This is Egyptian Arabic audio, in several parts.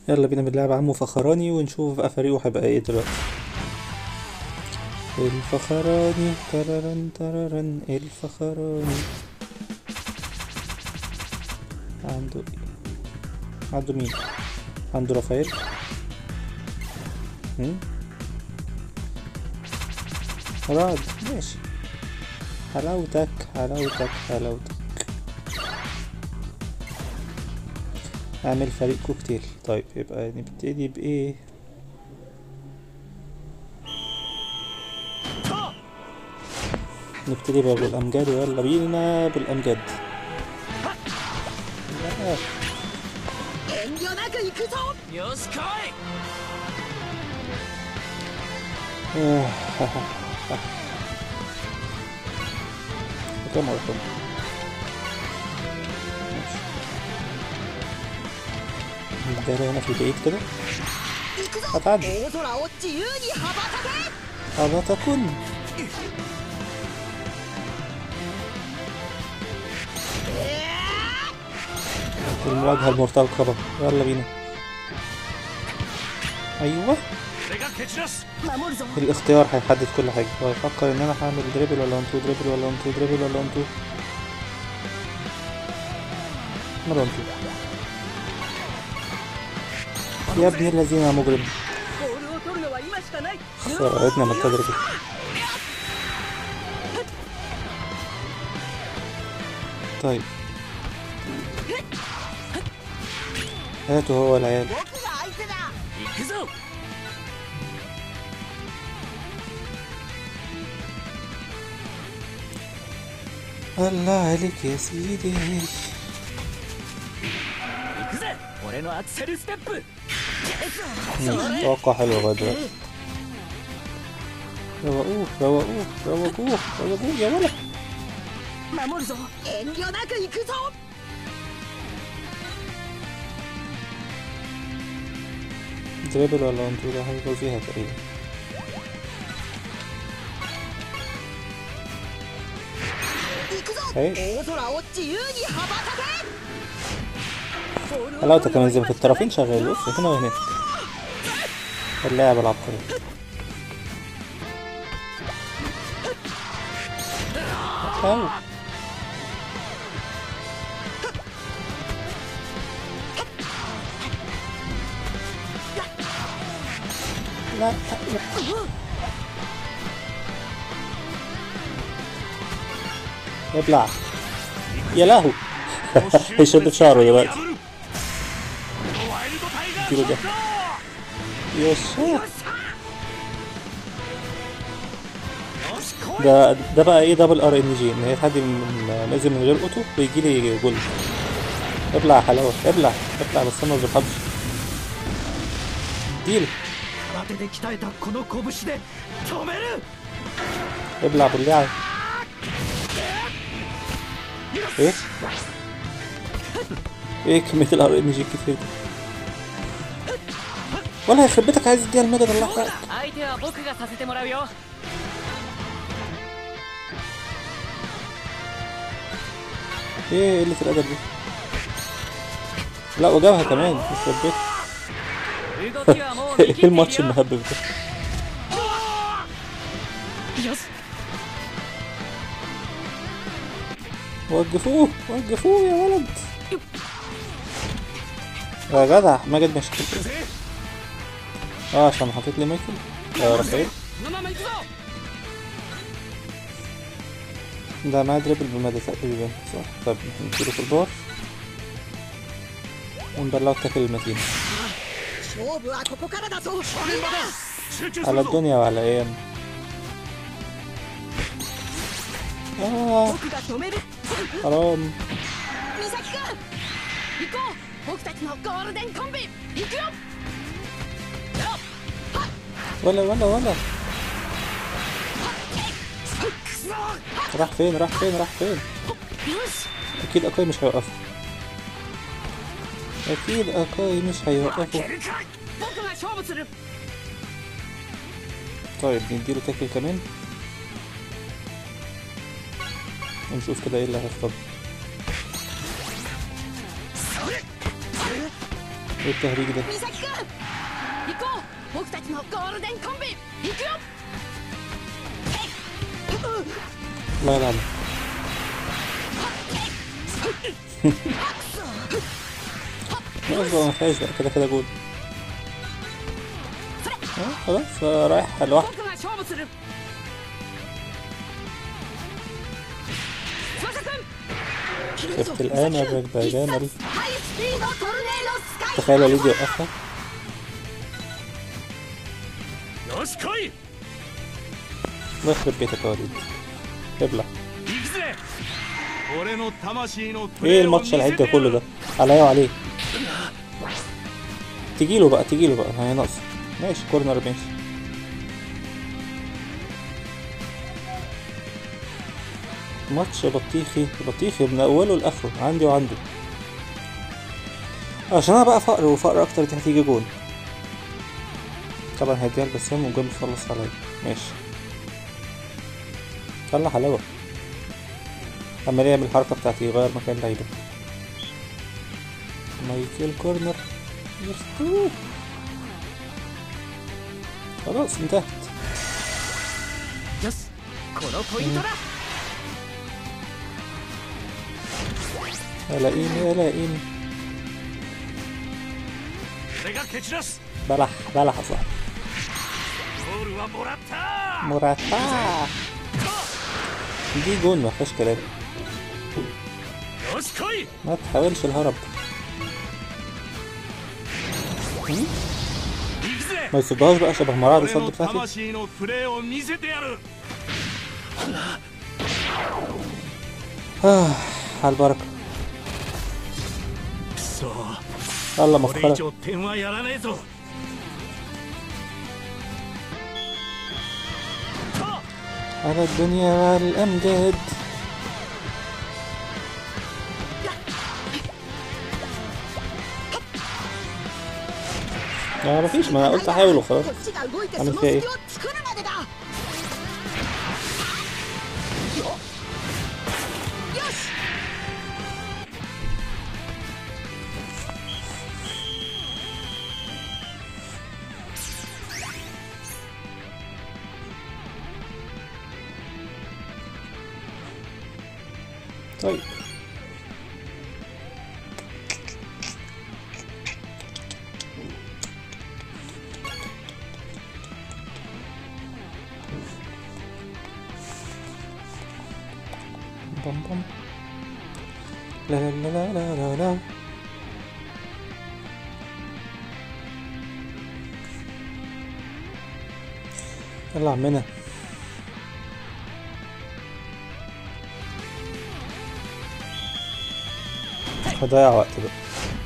يلا بينا بنلعب عمو فخراني ونشوف بقى فريقه هيبقى ايه دلوقتي الفخراني تررن تررن الفخراني عنده عنده مين عنده رافائيل هم؟ رعد ماشي حلاوتك حلاوتك حلاوتك اعمل فريق كوكتيل طيب يبقى نبتدي بايه نبتدي بقى بالامجاد ويلا بينا بالامجاد لا 遠慮なく行くぞよし来い كم مرة كم ده هنا في البعيد كده 行くぞ هتعدي 大空を自由に羽ばたけ ألا تكن المواجهة المرتقبة بقى يلا بينا أيوه 俺が蹴散らす守るぞ الاختيار هيحدد كل حاجة هو يفكر إن أنا هعمل دريبل ولا أنتو دريبل ولا أنتو دريبل ولا أنتو مرة أنتو يا ابن الذين يا مجرم ボールを取るのは今しかない خسارتنا ما تدرك طيب هاتوا هو العيال 僕が相手だ行くぞ الله عليك يا سيدي 行くぜ俺のアクセルステップ ماشي توقع حلو لغاية دلوقتي روقوه روقوه روقوه روقوه يا ولد 守るぞ遠慮なく行くぞ دريبل ولا انتو ده هيفضل فيها تقريبا 行くぞ ايه 大空を自由に羽ばたけボールを حلاوتك كمان زي ما في الطرفين شغال بص هنا وهناك اللاعب العبقري أو. لا ابلع يا لهو هيشد في شعره دلوقتي ワイルドタイガー اديله ده يا شيخ ده ده بقى ايه دبل ار ان جي ان هي تحدي من نازل من غير اوتو ويجي لي جول ابلع يا حلاوه ابلع ابلع بس انا ما بفهمش اديله 空手で鍛えたこの拳で止める ابلع باللعب ايه ايه كمية الار ان جي الكتير دي ولا يخرب بيتك عايز تديها المدد الله يحرقك 相手は僕がさせてもらうよ ايه قلة الادب دي لا وجابها كمان يخرب بيتك 動きはもう見切ってい ايه الماتش るよ المهبب ده よし وقفوه وقفوه يا ولد يا جدع ماجد مش كده اه عشان حطيت لي مايكل آه رافائيل そのまま行くぞ ده معاه دريبل بمدى تقريبا صح طب نديله في البار ونبلعه التاكل المتين 勝負はここからだぞ集中す على るぞ الدنيا وعلى ايام اه 僕が止める حرام 美咲君行こう僕たちのゴールデンコンビ行くよ ولا ولا ولا راح فين راح فين راح فين よし اكيد اكاي مش هيوقفه اكيد اكاي مش هيوقفه 僕が勝負する طيب نديله تاكل كمان ونشوف كده ايه اللي هيحصل ايه التهريج ده 美咲くん行こう僕たちのゴールデンコンビ行くよ الله يلعنه خلاص بقى ما فيهاش بقى كده كده جول اه خلاص آه، رايح لوحده 僕が勝負する翼くん شفت الآن الركبة جامل ハイスピードトルネードスカイ تخيل وليد يوقفها よし来い الله يخرب بيتك يا وليد ابلع 行くぜ俺の魂のプ ايه レーを الماتش 見せて العد やる كله ده عليا وعليه تجيله بقى تجيله بقى هي ناقصة ماشي كورنر ماشي ماتش بطيخي بطيخي من اوله لاخره عندي وعنده عشان انا بقى فقر وفقر اكتر دي هتيجي جون طبعا هديها لبسام والجون بيخلص عليا ماشي طلع حلاوة عمال يعمل الحركة بتاعتي يغير مكان لعيبة مايكل كورنر يختوه خلاص انتهت よしこのポイントだ يا لئيم يا لئيم 俺が蹴散らす بلح بلح يا صاحبي ゴールはもらった مرتاح دي جون ما فيهاش كلام よし来い ما تحاولش الهرب 行くぜ ما يصدهاش بقى شبه مراعي 俺の الصد بتاعتي 魂のプレーを見せてやる آه على البركة くそ يلا これ以 مسخرة 上点はやらねえぞ على الدنيا وعلى الأمجاد لا مفيش ما أنا قلت أحاول وخلاص こっちが動いてそ عامل の فيها ايه 隙を作るまでだよよし طيب بم بم لا لا لا لا لا لا يلا عمنا هضيع وقت بقى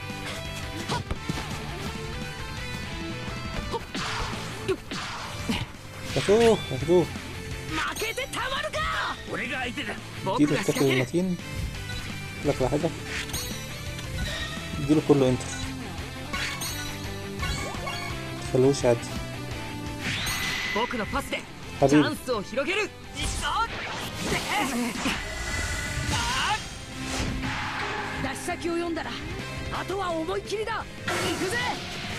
ياخدوه ياخدوه 負けてたまるか俺が相手だ اديله التاكل المتين لك على حاجة اديله كله انتر متخلوش يعدي 僕のパスでチ حبيبي ャンスを広げるいくぞ出し先を読んだらあとは思いっきりだ行くぜ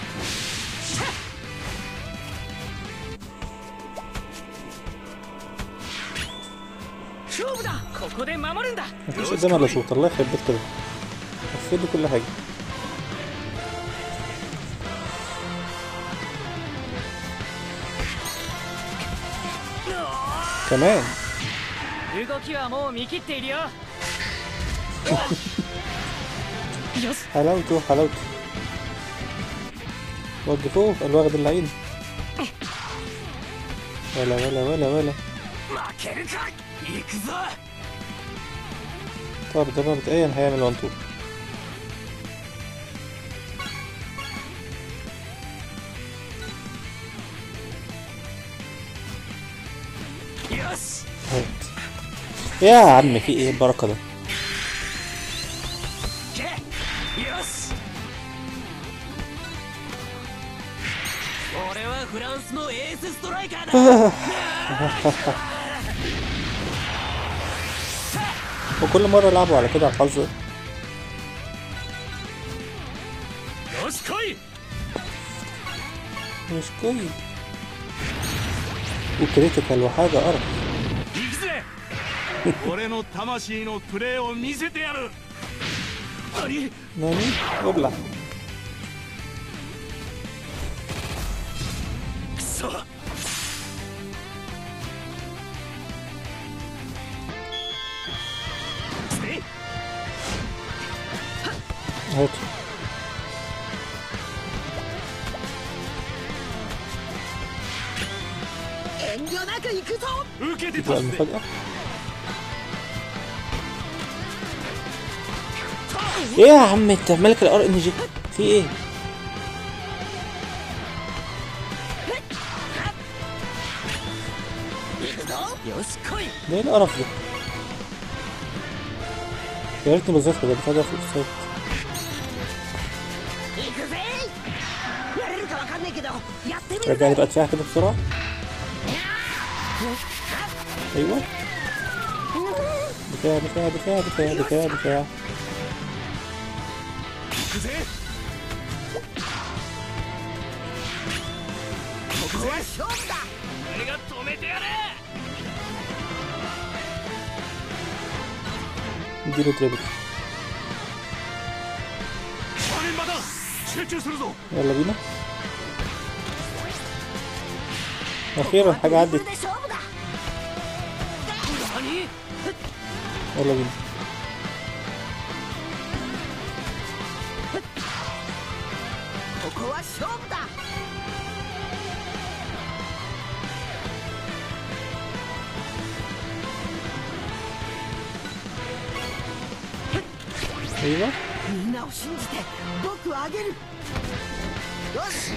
勝負だここで守るんだ مفيش قدام الا شوط الله يخرب بيت كده قفل له كل حاجة كمان 動きはもう見切っているよよし حلاوته حلاوته وقفوه الواخد اللعين ولا ولا ولا ولا 負けるか行くぞ طب ده مبدئيا هيعمل وان تو よし هات يا عم في ايه البركة ده けよし俺はフランスのエースストライカーだ وكل مرة يلعبوا على كده على الحظ よよし来い مش كويس وكريتيكال وحاجة قرف 行くぜ俺の魂のプレーを見せてやる何 ناني ابلع くそ هات 遠慮なく行くぞ受けて بقى たぜ المفاجأة ايه يا عم انت مالك الار ان جي في ايه 行くぞよし来い ده ايه القرف ده يا ريتني بالظبط ده بتاع ده في السايت 行くぜやれるかわかんないけどやってみる رجع لي ぜ بقى دفاع كده بسرعة ايوه دفاع دفاع دفاع دفاع دفاع دفاع 行くぜここは勝負だ俺が止めてやれ اديله تريبل 正面場だ集中するぞ يلا بينا اخيرا حاجة こ عدت れで勝負だ何 يلا بينا ここは勝負だ ايوه みんなを信じて僕をあげるよし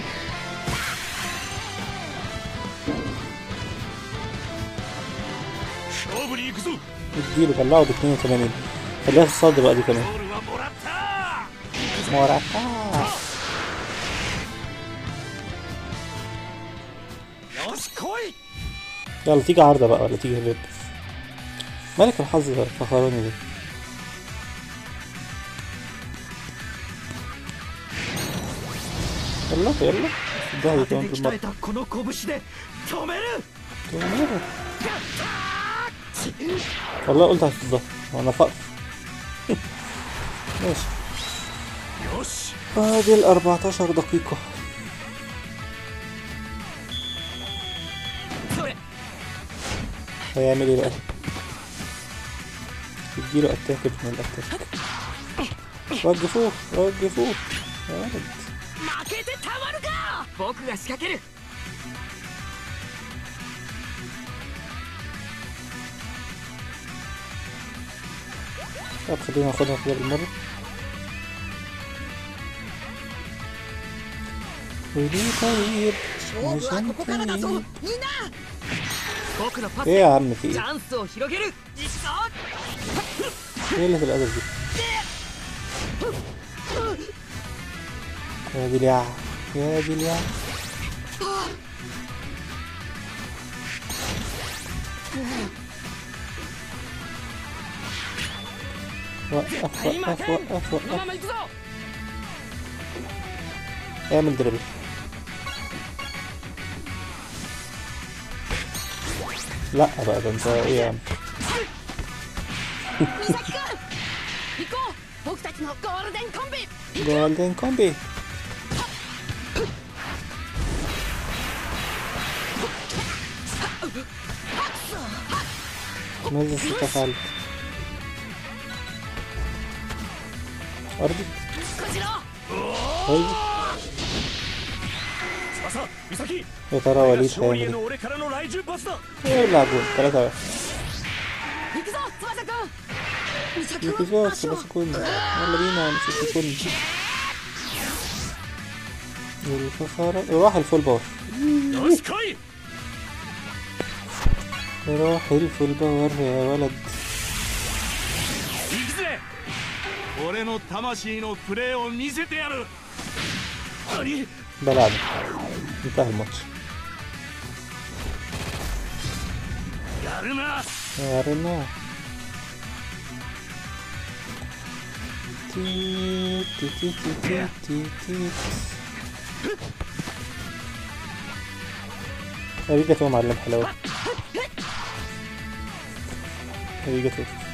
勝負に行くぞ اديله طلعه ب 82 خليها في الصد بقى دي ゴ كمان ールはもらった مرحبا よし来い يلا تيجي عارضة بقى ولا تيجي ريد مالك الحظ ده فخراني ده يلا يلا ده 当て كمان て في 鍛え المرة たこの拳で止める والله قلت هتصدها وانا فقر ماشي よし ادي ال 14 دقيقة それ هيعمل ايه بقى؟ اديله اتاك من الاتاك وقفوه وقفوه يا ولد 負けてたまるか僕が仕掛ける طب خلينا ناخدها كده بالمرة وليه طيب 勝負はここからだぞみんな僕のパス ايه يا عم في チ ايه؟ ャンスを広げる行くぞ ايه اللي في الادب دي؟ يا دي اليع يا دي اليع وقف وقف وقف このま وقف ま行くぞ اعمل دربل لا بقى ده انت ايه يا عم 美咲くん行こう僕たちのゴールデンコンビゴールデンコンビ ماذا ستفعل؟ أرضي 少しろ طيب 翼美咲 يا ترى وليد 勝利 هيعمل への俺からの来獣パスだ ايه؟ يلعب جول 3 1 行くぞ翼くん美咲 يوكي くん فوكس بس كون يلا بينا نسيت كون الخسارة راح الفول باور よし来い راح الفول باور يا ولد 行くぜ俺の魂のプレーを見せてやる何 بلعب انتهى الماتش やるな يا رنا تي تي تي تي تي تي اريجاتو يا معلم حلاوة اريجاتو